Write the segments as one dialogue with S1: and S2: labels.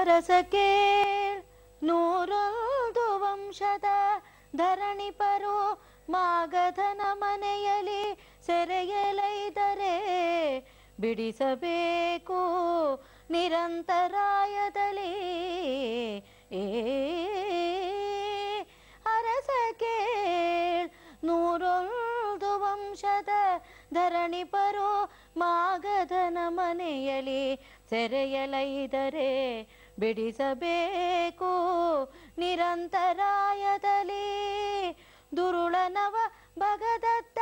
S1: ಅರಸಕೆ ನೂರೊಂದು ವಂಶದ ಧರಣಿಪರು ಮಾಗಧನ ಮನೆಯಲ್ಲಿ ಸೆರೆಯಲೈದರೆ ಬಿಡಿಸಬೇಕು ನಿರಂತರಾಯದಲ್ಲಿ ಏ ಅರಸಕೆ ನೂರೊಂದು ವಂಶದ ಧರಣಿಪರು ಮಾಗಧನ ಮನೆಯಲ್ಲಿ ಸೆರೆಯಲೈದರೆ ಬಿಡಿಸಬೇಕು ನಿರಂತರಾಯದಲ್ಲಿ ದುರುಳನವ ಭಗದತ್ತ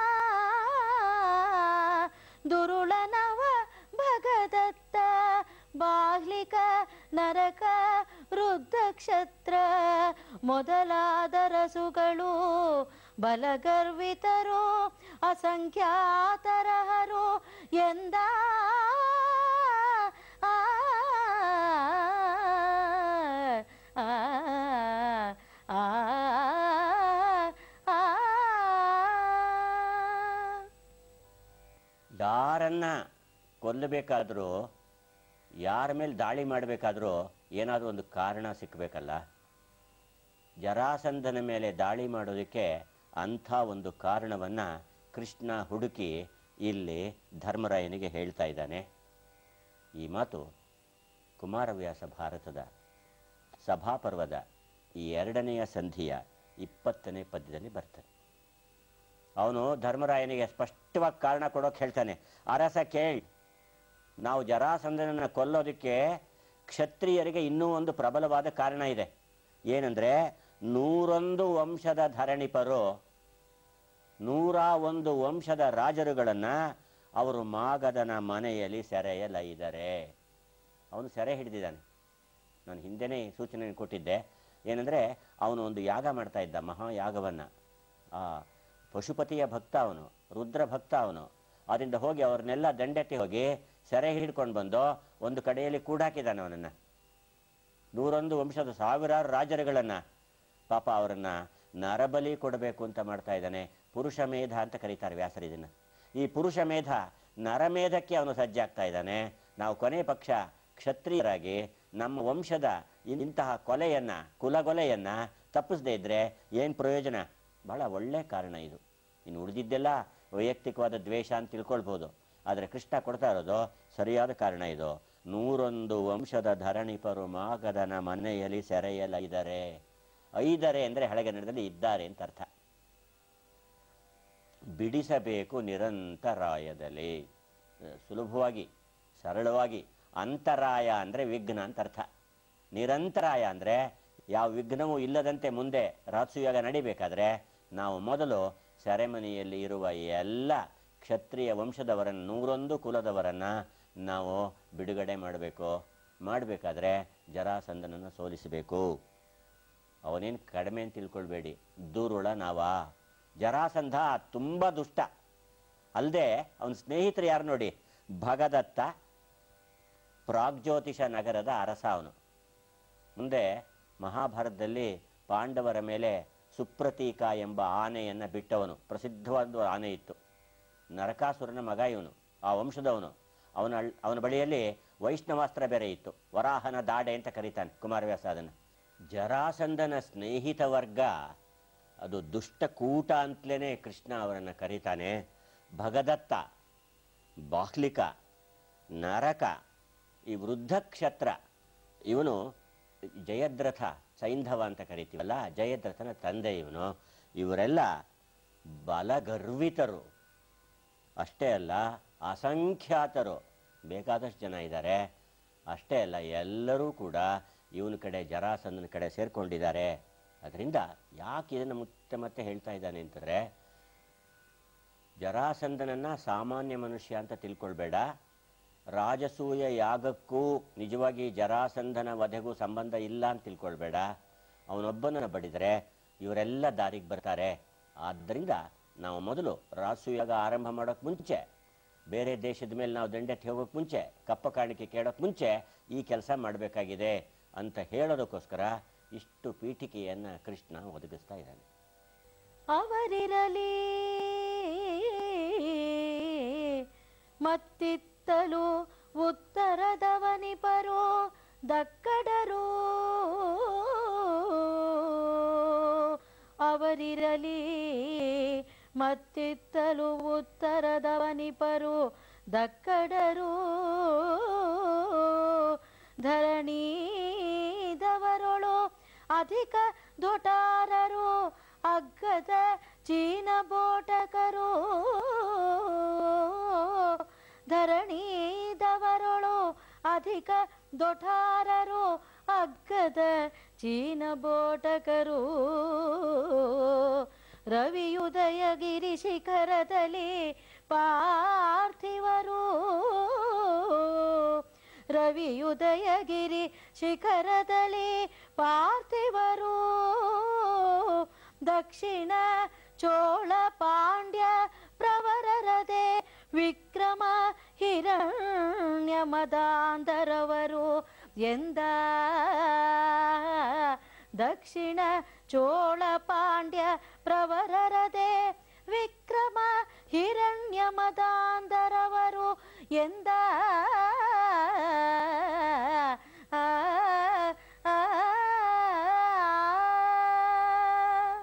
S1: ದುರುಳನವ ಭಗದತ್ತ ಬಾಹ್ಲಿಕ ನರಕ ವೃದ್ಧಕ್ಷತ್ರ ಮೊದಲಾದ ರಸುಗಳು ಬಲಗರ್ವಿತರು ಅಸಂಖ್ಯಾತರಹರು ಎಂದ ಆ, ಆ, ಆ, ಆ,
S2: ಯಾರನ್ನ ಕೊಲ್ಲಬೇಕಾದ್ರೂ ಯಾರ ಮೇಲೆ ದಾಳಿ ಮಾಡಬೇಕಾದ್ರೂ ಏನಾದರೂ ಒಂದು ಕಾರಣ ಸಿಕ್ಕಬೇಕಲ್ಲ ಜರಾಸಂಧನ ಮೇಲೆ ದಾಳಿ ಮಾಡೋದಕ್ಕೆ ಅಂಥ ಒಂದು ಕಾರಣವನ್ನ ಕೃಷ್ಣ ಹುಡುಕಿ ಇಲ್ಲಿ ಧರ್ಮರಾಯನಿಗೆ ಹೇಳ್ತಾ ಇದ್ದಾನೆ ಈ ಮಾತು ಕುಮಾರವ್ಯಾಸ ಭಾರತದ ಸಭಾಪರ್ವದ ಈ ಎರಡನೆಯ ಸಂಧಿಯ ಇಪ್ಪತ್ತನೇ ಪದ್ಯದಲ್ಲಿ ಬರ್ತದೆ ಅವನು ಧರ್ಮರಾಯನಿಗೆ ಸ್ಪಷ್ಟವಾಗಿ ಕಾರಣ ಕೊಡೋಕೆ ಹೇಳ್ತಾನೆ ಅರಸ ಕೇಳಿ ನಾವು ಜರಾಸಂಧನನ್ನು ಕೊಲ್ಲೋದಕ್ಕೆ ಕ್ಷತ್ರಿಯರಿಗೆ ಇನ್ನೂ ಒಂದು ಪ್ರಬಲವಾದ ಕಾರಣ ಇದೆ ಏನಂದ್ರೆ ನೂರೊಂದು ವಂಶದ ಧರಣಿಪರು ನೂರ ಒಂದು ವಂಶದ ರಾಜರುಗಳನ್ನ ಅವರು ಮಾಗದನ ಮನೆಯಲ್ಲಿ ಸೆರೆಯಲೈದರೆ ಅವನು ಸೆರೆ ಹಿಡಿದಿದ್ದಾನೆ ನಾನು ಹಿಂದೆನೇ ಈ ಸೂಚನೆ ಕೊಟ್ಟಿದ್ದೆ ಏನಂದ್ರೆ ಅವನು ಒಂದು ಯಾಗ ಮಾಡ್ತಾ ಇದ್ದ ಮಹಾಯಾಗವನ್ನ ಆ ಪಶುಪತಿಯ ಭಕ್ತ ಅವನು ರುದ್ರ ಭಕ್ತ ಅವನು ಅದರಿಂದ ಹೋಗಿ ಅವ್ರನ್ನೆಲ್ಲ ದಂಡೆತ್ತಿ ಹೋಗಿ ಸೆರೆ ಹಿಡ್ಕೊಂಡು ಬಂದು ಒಂದು ಕಡೆಯಲ್ಲಿ ಕೂಡಾಕಿದ್ದಾನೆ ಅವನನ್ನ ನೂರೊಂದು ವಂಶದ ಸಾವಿರಾರು ರಾಜರುಗಳನ್ನ ಪಾಪ ಅವರನ್ನ ನರಬಲಿ ಕೊಡಬೇಕು ಅಂತ ಮಾಡ್ತಾ ಇದ್ದಾನೆ ಪುರುಷ ಮೇಧ ಅಂತ ಕರೀತಾರೆ ವ್ಯಾಸರು ಇದನ್ನ ಈ ಪುರುಷ ಮೇಧ ನರಮೇಧಕ್ಕೆ ಅವನು ಸಜ್ಜಾಗ್ತಾ ಇದ್ದಾನೆ ನಾವು ಕೊನೆ ಪಕ್ಷ ಕ್ಷತ್ರಿಯರಾಗಿ ನಮ್ಮ ವಂಶದ ಇಂತಹ ಕೊಲೆಯನ್ನ ಕುಲಗೊಲೆಯನ್ನ ತಪ್ಪಿಸದೇ ಇದ್ರೆ ಏನ್ ಪ್ರಯೋಜನ ಬಹಳ ಒಳ್ಳೆ ಕಾರಣ ಇದು ಇನ್ನು ಉಳಿದಿದ್ದೆಲ್ಲ ವೈಯಕ್ತಿಕವಾದ ದ್ವೇಷ ಅಂತ ತಿಳ್ಕೊಳ್ಬೋದು ಆದರೆ ಕೃಷ್ಣ ಕೊಡ್ತಾ ಇರೋದು ಸರಿಯಾದ ಕಾರಣ ಇದು ನೂರೊಂದು ವಂಶದ ಧರಣಿಪರು ಮಾಗದನ ಮನೆಯಲ್ಲಿ ಸೆರೆಯಲೈದರೆ ಐದರೆ ಅಂದರೆ ಹಳೆಗನ್ನಡದಲ್ಲಿ ಇದ್ದಾರೆ ಅಂತ ಅರ್ಥ ಬಿಡಿಸಬೇಕು ನಿರಂತರಾಯದಲ್ಲಿ ಅಹ್, ಸುಲಭವಾಗಿ ಸರಳವಾಗಿ ಅಂತರಾಯ ಅಂದರೆ ವಿಘ್ನ ಅಂತ ಅರ್ಥ ನಿರಂತರಾಯ ಅಂದರೆ ಯಾವ ವಿಘ್ನವೂ ಇಲ್ಲದಂತೆ ಮುಂದೆ ರಾತ್ಸುಯಾಗ ನಡಿಬೇಕಾದ್ರೆ ನಾವು ಮೊದಲು ಸೆರೆಮನಿಯಲ್ಲಿ ಇರುವ ಎಲ್ಲ ಕ್ಷತ್ರಿಯ ವಂಶದವರನ್ನು ನೂರೊಂದು ಕುಲದವರನ್ನ ನಾವು ಬಿಡುಗಡೆ ಮಾಡಬೇಕು ಮಾಡಬೇಕಾದ್ರೆ ಜರಾಸಂಧನನ್ನು ಸೋಲಿಸಬೇಕು ಅವನೇನು ಕಡಿಮೆ ಅಂತ ತಿಳ್ಕೊಳ್ಬೇಡಿ ದುರುಳ ನಾವ ಜರಾಸಂಧ ತುಂಬ ದುಷ್ಟ ಅಲ್ಲದೆ ಅವನ ಸ್ನೇಹಿತರು ಯಾರು ನೋಡಿ ಭಗದತ್ತ ಪ್ರಾಗ್ಜ್ಯೋತಿಷ ನಗರದ ಅರಸ ಅವನು ಮುಂದೆ ಮಹಾಭಾರತದಲ್ಲಿ ಪಾಂಡವರ ಮೇಲೆ ಸುಪ್ರತೀಕ ಎಂಬ ಆನೆಯನ್ನು ಬಿಟ್ಟವನು ಪ್ರಸಿದ್ಧವಾದ ಆನೆ ಇತ್ತು ನರಕಾಸುರನ ಮಗ ಇವನು ಆ ವಂಶದವನು ಅವನ ಅಳ್- ಅವನ ಬಳಿಯಲ್ಲಿ ವೈಷ್ಣವಾಸ್ತ್ರ ಬೇರೆ ಇತ್ತು ವರಾಹನ ದಾಡೆ ಅಂತ ಕರೀತಾನೆ ಕುಮಾರವ್ಯಾಸ ಅದನ್ನು ಜರಾಸಂಧನ ಸ್ನೇಹಿತ ವರ್ಗ ಅದು ದುಷ್ಟಕೂಟ ಅಂತಲೇ ಕೃಷ್ಣ ಅವರನ್ನು ಕರೀತಾನೆ ಭಗದತ್ತ ಬಾಹ್ಲಿಕ ನರಕ ಈ ವೃದ್ಧ ಕ್ಷತ್ರ ಇವನು ಜಯದ್ರಥ ಸೈಂಧವ ಅಂತ ಕರಿತೀವಲ್ಲ ಜಯದ್ರಥನ ತಂದೆ ಇವನು ಇವರೆಲ್ಲ ಬಲಗರ್ವಿತರು ಅಷ್ಟೇ ಅಲ್ಲ ಅಸಂಖ್ಯಾತರು ಬೇಕಾದಷ್ಟು ಜನ ಇದ್ದಾರೆ ಅಷ್ಟೇ ಅಲ್ಲ ಎಲ್ಲರೂ ಕೂಡ ಇವನ ಕಡೆ ಜರಾಸಂಧನ ಕಡೆ ಸೇರ್ಕೊಂಡಿದ್ದಾರೆ ಅದರಿಂದ ಯಾಕೆ ಇದನ್ನು ಮತ್ತೆ ಮತ್ತೆ ಹೇಳ್ತಾ ಇದ್ದಾನೆ ಅಂತಂದರೆ ಜರಾಸಂಧನನ್ನ ಸಾಮಾನ್ಯ ಮನುಷ್ಯ ಅಂತ ತಿಳ್ಕೊಳ್ಬೇಡ ರಾಜಸೂಯ ಯಾಗಕ್ಕೂ ನಿಜವಾಗಿ ಜರಾಸಂಧನ ವಧೆಗೂ ಸಂಬಂಧ ಇಲ್ಲ ಅಂತ ತಿಳ್ಕೊಳ್ಬೇಡ ಅವನೊಬ್ಬನನ್ನು ಬಡಿದರೆ ಇವರೆಲ್ಲ ದಾರಿಗೆ ಬರ್ತಾರೆ ಆದ್ದರಿಂದ ನಾವು ಮೊದಲು ರಾಜಸೂಯಾಗ ಆರಂಭ ಮಾಡೋಕ್ಕೆ ಮುಂಚೆ ಬೇರೆ ದೇಶದ ಮೇಲೆ ನಾವು ದಂಡೆತ್ತಿ ಹೋಗೋಕ್ಕೆ ಮುಂಚೆ ಕಪ್ಪ ಕಾಣಿಕೆ ಕೇಳೋಕ್ಕೆ ಮುಂಚೆ ಈ ಕೆಲಸ ಮಾಡಬೇಕಾಗಿದೆ ಅಂತ ಹೇಳೋದಕ್ಕೋಸ್ಕರ ಇಷ್ಟು ಪೀಠಿಕೆಯನ್ನು ಕೃಷ್ಣ ಒದಗಿಸ್ತಾ ಇದ್ದಾನೆ
S1: ಅವರಿರಲಿ ಮತ್ತಿತ್ತಲು ಉತ್ತರದವನಿಪರು ದಕ್ಕಡರು ಅವರಿರಲಿ ಮತ್ತಿತ್ತಲು ಉತ್ತರದವನಿಪರು ದಕ್ಕಡರು ಧರಣೀದವರೊಳು ಅಧಿಕ ದೊಟಾರರು ಅಗ್ಗದ ಚೀನ ಬೋಟಕರು ಧರಣೀದವರೊಳು ಅಧಿಕ ದೊಠಾರರು ಅಗ್ಗದ ಚೀನ ಬೋಟಕರು ರವಿಯುದಯಗಿರಿ ಶಿಖರದಲ್ಲಿ ಪಾರ್ಥಿವರು ರವಿಯುದಯಗಿರಿ ಶಿಖರದಲ್ಲಿ ಪಾರ್ಥಿವರು ದಕ್ಷಿಣ ಚೋಳ ಪಾಂಡ್ಯ ಪ್ರವರರದೆ ವಿಕ್ರಮ ಹಿರಣ್ಯ ಮದಾಂಧರವರು ಎಂದ ದಕ್ಷಿಣ ಚೋಳ ಪಾಂಡ್ಯ ಪ್ರವರರದೆ ವಿಕ್ರಮ ಹಿರಣ್ಯ ಮದಾಂಧರವರು ಎಂದ ಆ, ಆ, ಆ.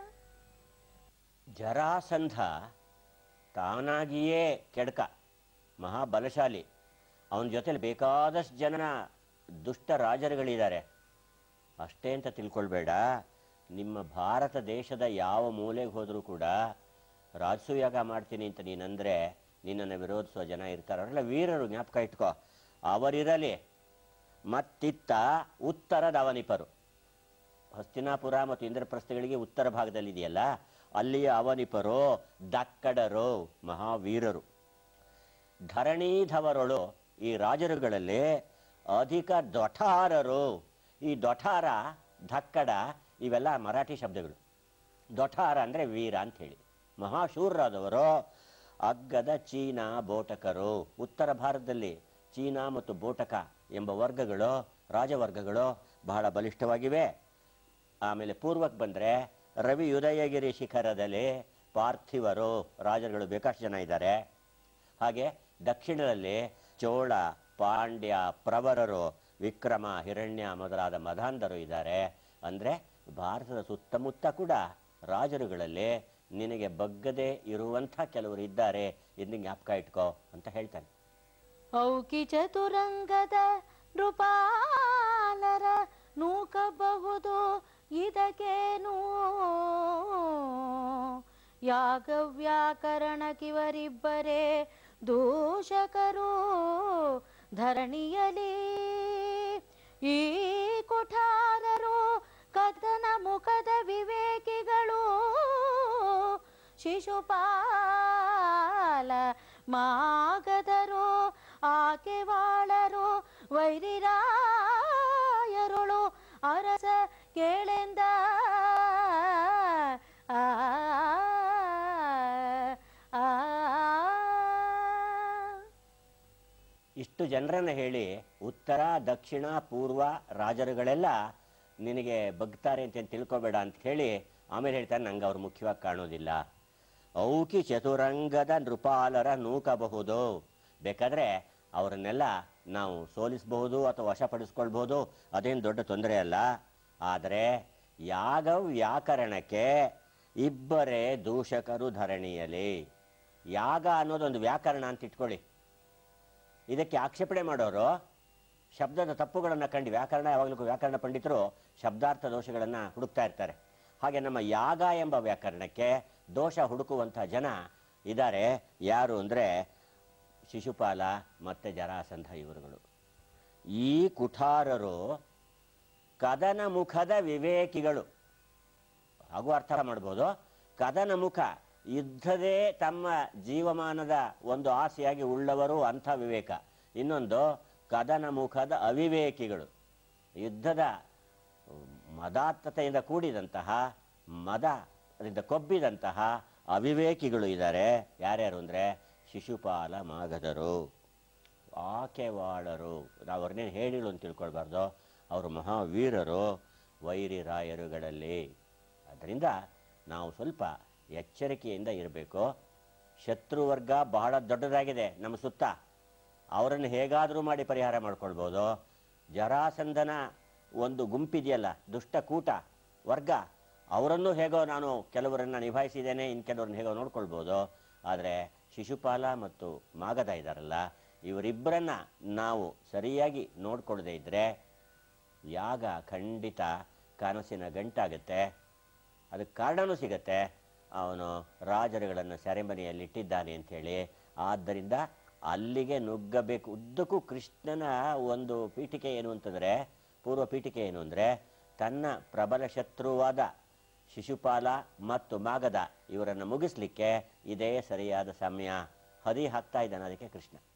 S2: ಜರಾಸಂಧ ತಾನಾಗಿಯೇ ಕೆಡಕ ಮಹಾಬಲಶಾಲಿ ಅವನ ಜೊತೆಲಿ ಬೇಕಾದಷ್ಟು ಜನ ದುಷ್ಟ ರಾಜರುಗಳಿದ್ದಾರೆ ಅಷ್ಟೇ ಅಂತ ತಿಳ್ಕೊಳ್ಬೇಡ ನಿಮ್ಮ ಭಾರತ ದೇಶದ ಯಾವ ಮೂಲೆಗೆ ಹೋದರೂ ಕೂಡ ರಾಜಸೂಯಾಗ ಮಾಡ್ತೀನಿ ಅಂತ ನೀನಂದ್ರೆ ನಿನ್ನನ್ನು ವಿರೋಧಿಸುವ ಜನ ಇರ್ತಾರೆ ಅವರೆಲ್ಲ ವೀರರು ಜ್ಞಾಪಕ ಇಟ್ಕೋ ಅವರಿರಲಿ ಮತ್ತಿತ್ತ ಉತ್ತರದ ಅವನಿಪರು ಹಸ್ತಿನಾಪುರ ಮತ್ತು ಇಂದ್ರಪ್ರಸ್ಥಗಳಿಗೆ ಉತ್ತರ ಭಾಗದಲ್ಲಿದೆಯಲ್ಲ ಅಲ್ಲಿಯ ಅವನಿಪರು ದಕ್ಕಡರು ಮಹಾವೀರರು ಧರಣೀಧವರಳು ಈ ರಾಜರುಗಳಲ್ಲಿ ಅಧಿಕ ದೊಠಾರರು ಈ ದೊಠಾರ ಧಕ್ಕಡ ಇವೆಲ್ಲ ಮರಾಠಿ ಶಬ್ದಗಳು ದೊಠಾರ ಅಂದರೆ ವೀರ ಅಂತ ಹೇಳಿ ಮಹಾಶೂರರಾದವರು ಅಗ್ಗದ ಚೀನಾ ಬೋಟಕರು ಉತ್ತರ ಭಾರತದಲ್ಲಿ ಚೀನಾ ಮತ್ತು ಬೋಟಕ ಎಂಬ ವರ್ಗಗಳು ರಾಜವರ್ಗಗಳು ಬಹಳ ಬಲಿಷ್ಠವಾಗಿವೆ ಆಮೇಲೆ ಪೂರ್ವಕ್ಕೆ ಬಂದರೆ ರವಿ ಉದಯಗಿರಿ ಶಿಖರದಲ್ಲಿ ಪಾರ್ಥಿವರು ರಾಜರುಗಳು ಬೇಕಷ್ಟು ಜನ ಇದ್ದಾರೆ ಹಾಗೆ ದಕ್ಷಿಣದಲ್ಲಿ ಚೋಳ ಪಾಂಡ್ಯ ಪ್ರವರರು ವಿಕ್ರಮ ಹಿರಣ್ಯ ಮೊದಲಾದ ಮಧಾಂಧರು ಇದ್ದಾರೆ ಅಂದರೆ ಭಾರತದ ಸುತ್ತಮುತ್ತ ಕೂಡ ರಾಜರುಗಳಲ್ಲಿ ನಿನಗೆ ಬಗ್ಗದೆ ಇರುವಂಥ ಕೆಲವರು ಇದ್ದಾರೆ ಎಂದು ಜ್ಞಾಪಕ ಇಟ್ಕೋ ಅಂತ ಹೇಳ್ತಾನೆ
S1: ಔಕಿ ಚತುರಂಗದ ನೃಪಾಲರ ನೂಕಬಹುದು ಇದಕ್ಕೇನು ಯಾಗವ್ಯಾಕರಣಕಿವರಿಬ್ಬರೇ ದೂಷಕರು ಧರಣಿಯಲಿ ಈ ಕುಠಾರರು ಕದನ ಮುಖದ ವಿವೇಕಿಗಳು ಶಿಶುಪಾಲ ಮಾಗದರು ಆಕೆವಾಳರು ವೈರಿರಾಯರುಳು ಅರಸ ಕೇಳೆಂದ ಆ, ಆ, ಆ.
S2: ಇಷ್ಟು ಜನರನ್ನ ಹೇಳಿ ಉತ್ತರ ದಕ್ಷಿಣ ಪೂರ್ವ ರಾಜರುಗಳೆಲ್ಲ ನಿನಗೆ ಬಗ್ತಾರೆ ಅಂತ ತಿಳ್ಕೊಬೇಡ ಅಂತ ಹೇಳಿ ಆಮೇಲೆ ಹೇಳ್ತಾನೆ ನಂಗೆ ಅವ್ರು ಮುಖ್ಯವಾಗಿ ಕಾಣೋದಿಲ್ಲ ಔಕಿ ಚತುರಂಗದ ನೃಪಾಲರ ನೂಕಬಹುದು ಬೇಕಾದ್ರೆ ಅವರನ್ನೆಲ್ಲ ನಾವು ಸೋಲಿಸಬಹುದು ಅಥವಾ ವಶಪಡಿಸ್ಕೊಳ್ಬಹುದು ಅದೇನು ದೊಡ್ಡ ತೊಂದರೆ ಅಲ್ಲ ಆದರೆ ಯಾಗ ವ್ಯಾಕರಣಕ್ಕೆ ಇಬ್ಬರೇ ದೂಷಕರು ಧರಣಿಯಲಿ ಯಾಗ ಅನ್ನೋದೊಂದು ವ್ಯಾಕರಣ ಅಂತ ಇಟ್ಕೊಳ್ಳಿ ಇದಕ್ಕೆ ಆಕ್ಷೇಪಣೆ ಮಾಡೋರು ಶಬ್ದದ ತಪ್ಪುಗಳನ್ನು ಕಂಡು ವ್ಯಾಕರಣ ಯಾವಾಗಲೂ ವ್ಯಾಕರಣ ಪಂಡಿತರು ಶಬ್ದಾರ್ಥ ದೋಷಗಳನ್ನು ಹುಡುಕ್ತಾ ಇರ್ತಾರೆ ಹಾಗೆ ನಮ್ಮ ಯಾಗ ಎಂಬ ವ್ಯಾಕರಣಕ್ಕೆ ದೋಷ ಹುಡುಕುವಂಥ ಜನ ಇದ್ದಾರೆ ಯಾರು ಅಂದರೆ ಶಿಶುಪಾಲ ಮತ್ತು ಜರಾಸಂಧ ಇವರುಗಳು ಈ ಕುಠಾರರು ಕದನ ಮುಖದ ವಿವೇಕಿಗಳು ಹಾಗೂ ಅರ್ಥ ಮಾಡ್ಬೋದು ಕದನ ಮುಖ ಯುದ್ಧದೇ ತಮ್ಮ ಜೀವಮಾನದ ಒಂದು ಆಸೆಯಾಗಿ ಉಳ್ಳವರು ಅಂಥ ವಿವೇಕ ಇನ್ನೊಂದು ಕದನ ಮುಖದ ಅವಿವೇಕಿಗಳು ಯುದ್ಧದ ಮದಾತ್ತತೆಯಿಂದ ಕೂಡಿದಂತಹ ಮದ ಅದರಿಂದ ಕೊಬ್ಬಿದಂತಹ ಅವಿವೇಕಿಗಳು ಇದ್ದಾರೆ ಯಾರ್ಯಾರು ಅಂದರೆ ಶಿಶುಪಾಲ ಮಾಗಧರು ಆಕೆವಾಳರು ನಾವು ಅವ್ರನ್ನೇನು ಹೇಳಿಳು ಅಂತ ತಿಳ್ಕೊಳ್ಬಾರ್ದು ಅವರು ಮಹಾವೀರರು ವೈರಿ ರಾಯರುಗಳಲ್ಲಿ ಅದರಿಂದ ನಾವು ಸ್ವಲ್ಪ ಎಚ್ಚರಿಕೆಯಿಂದ ಇರಬೇಕು ಶತ್ರುವರ್ಗ ಬಹಳ ದೊಡ್ಡದಾಗಿದೆ ನಮ್ಮ ಸುತ್ತ ಅವರನ್ನು ಹೇಗಾದರೂ ಮಾಡಿ ಪರಿಹಾರ ಮಾಡ್ಕೊಳ್ಬೋದು ಜರಾಸಂಧನ ಒಂದು ಗುಂಪಿದೆಯಲ್ಲ ದುಷ್ಟಕೂಟ ವರ್ಗ ಅವರನ್ನು ಹೇಗೋ ನಾನು ಕೆಲವರನ್ನು ನಿಭಾಯಿಸಿದ್ದೇನೆ ಇನ್ನು ಕೆಲವರನ್ನು ಹೇಗೋ ನೋಡ್ಕೊಳ್ಬೋದು ಆದರೆ ಶಿಶುಪಾಲ ಮತ್ತು ಮಾಗದ ಇದ್ದಾರಲ್ಲ ಇವರಿಬ್ಬರನ್ನ ನಾವು ಸರಿಯಾಗಿ ನೋಡ್ಕೊಳ್ಳದೆ ಇದ್ದರೆ ಯಾಗ ಖಂಡಿತ ಕನಸಿನ ಗಂಟಾಗುತ್ತೆ ಅದಕ್ಕೆ ಕಾರಣನೂ ಸಿಗತ್ತೆ ಅವನು ರಾಜರುಗಳನ್ನು ಸೆರೆಮನೆಯಲ್ಲಿ ಇಟ್ಟಿದ್ದಾನೆ ಅಂಥೇಳಿ ಆದ್ದರಿಂದ ಅಲ್ಲಿಗೆ ನುಗ್ಗಬೇಕು ಉದ್ದಕ್ಕೂ ಕೃಷ್ಣನ ಒಂದು ಪೀಠಿಕೆ ಏನು ಅಂತಂದರೆ ಪೂರ್ವ ಪೀಠಿಕೆ ಏನು ಅಂದರೆ ತನ್ನ ಪ್ರಬಲ ಶತ್ರುವಾದ ಶಿಶುಪಾಲ ಮತ್ತು ಮಾಗದ ಇವರನ್ನು ಮುಗಿಸ್ಲಿಕ್ಕೆ ಇದೇ ಸರಿಯಾದ ಸಮಯ ಹದಿ ಹಾಕ್ತಾ ಇದ್ದಾನೆ ಅದಕ್ಕೆ ಕೃಷ್ಣ